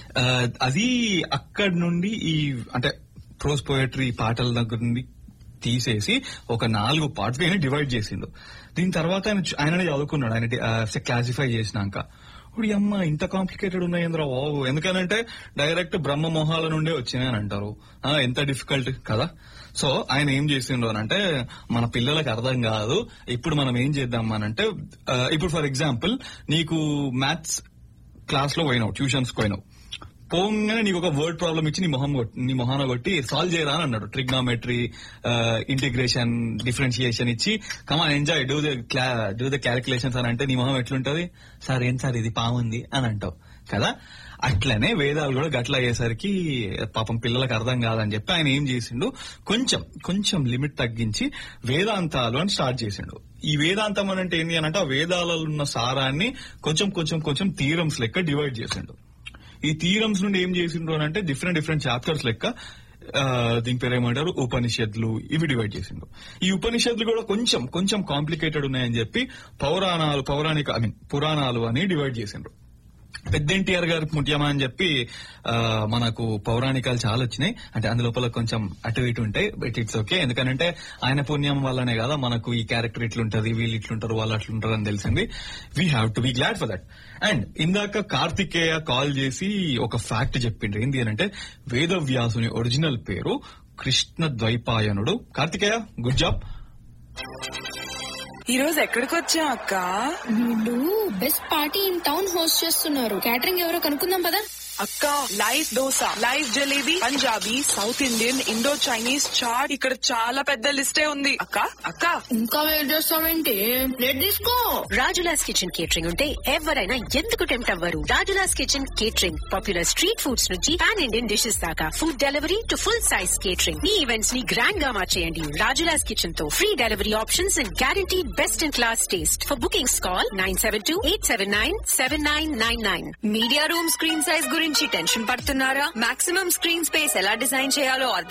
ఆ, అది అక్కడి నుండి ఈ అంటే ప్రోస్ పోయట్రీ పాటల దగ్గర నుండి తీసేసి ఒక నాలుగు పార్ట్స్ ఆయన డివైడ్ చేసిండు దీని తర్వాత ఆయన చు- ఆయననే చదువుకున్నాడు ఆయన క్లాసిఫై చేసినాక ఇప్పుడు ఈ అమ్మ ఇంత కాంప్లికేటెడ్ ఉన్నాయేంద్ర బాబు ఎందుకనంటే డైరెక్ట్ బ్రహ్మ మొహాల నుండే వచ్చినాయి అని అంటారు ఆ, ఎంత డిఫికల్ట్ కదా సో ఆయన ఏం చేసిండు అని అంటే మన పిల్లలకు అర్థం కాదు ఇప్పుడు మనం ఏం చేద్దాం అని అంటే ఆ, ఇప్పుడు ఫర్ ఎగ్జాంపుల్ నీకు మ్యాథ్స్ క్లాస్ లో పోయినావు ట్యూషన్స్ పోయినావు పోగానే నీకు ఒక వర్డ్ ప్రాబ్లం ఇచ్చి నీ మొహం కొట్టి- నీ మొహాన కొట్టి సాల్వ్ చేయరా అని అన్నాడు ట్రిగ్నామెట్రీ ఇంటిగ్రేషన్ డిఫరెన్షియేషన్ ఇచ్చి come on enjoy do the do the calculations అని అంటే నీ మొహం ఎట్లుంటది సార్ ఏం సార్ ఇది పాముంది అని అంటావు కదా అట్లనే వేదాలు కూడా గట్ల అయ్యేసరికి పాపం పిల్లలకు అర్థం కాదని చెప్పి ఆయన ఏం చేసిండు కొంచెం కొంచెం లిమిట్ తగ్గించి వేదాంతాలు అని స్టార్ట్ చేసిండు ఈ వేదాంతం అని అంటే ఏంటి అని అంటే ఆ వేదాలలో ఉన్న సారాన్ని కొంచెం కొంచెం కొంచెం థీరమ్స్ లెక్క డివైడ్ చేసిండు ఈ థీరమ్స్ నుండి ఏం చేసిండ్రు అని అంటే డిఫరెంట్ డిఫరెంట్ చాప్టర్స్ లెక్క ఆ, దీని పేరు ఏమంటారు ఉపనిషత్తులు ఇవి డివైడ్ చేసిండు ఈ ఉపనిషత్తులు కూడా కొంచెం కొంచెం కాంప్లికేటెడ్ ఉన్నాయని చెప్పి పౌరాణాలు పౌరాణిక ఐ మీన్ పురాణాలు అని డివైడ్ చేసిండ్రు పెద్ద ఎన్టీఆర్ గారి ముఖ్యమా అని చెప్పి ఆ, మనకు పౌరాణికాలు చాలా వచ్చినాయి అంటే అందులోపల కొంచెం అటు ఇటు ఉంటాయి బట్ ఇట్స్ ఓకే ఎందుకంటే ఆయన పుణ్యం వల్లనే కదా మనకు ఈ క్యారెక్టర్ ఇట్లుంటది వీళ్ళు ఇట్లుంటారు వాళ్ళు అట్లుంటారు అని తెలిసింది we have to be glad for that and ఇందాక కార్తికేయ కాల్ చేసి ఒక ఫ్యాక్ట్ చెప్పిండ్రు ఏంటి అని అంటే వేదవ్యాసుని ఒరిజినల్ పేరు కృష్ణ ద్వైపాయనుడు కార్తికేయ గుడ్ జాబ్ ఈ రోజు ఎక్కడికి వచ్చా అక్క వీళ్ళు best party in town host చేస్తున్నారు క్యాటరింగ్ ఎవరో కనుక్కుందాం పదా అక్క live dosa live jalebi Punjabi South Indian Indo Chinese chaat ఇక్కడ చాలా పెద్ద లిస్టే ఉంది అక్క అక్క ఇంకా వెయిట్ చేస్తావేంటి ప్లేట్ తీసుకో రాజులాస్ కిచెన్ కేటరింగ్ ఉంటే ఎవరైనా ఎందుకు టెంప్ట్ అవ్వరు Rajula's kitchen catering popular street foods నుంచి పాన్ ఇండియన్ డిషెస్ దాకా food delivery to full size catering మీ ఈవెంట్స్ ని గ్రాండ్ గా మార్చేయండి రాజులాస్ కిచెన్ తో free delivery options and guarantee best in class taste for bookings call nine seven two eight seven nine seven nine nine nine media room screen size గురించి tension పడుతున్నారా maximum screen space ఎలా design చేయాలో అర్థం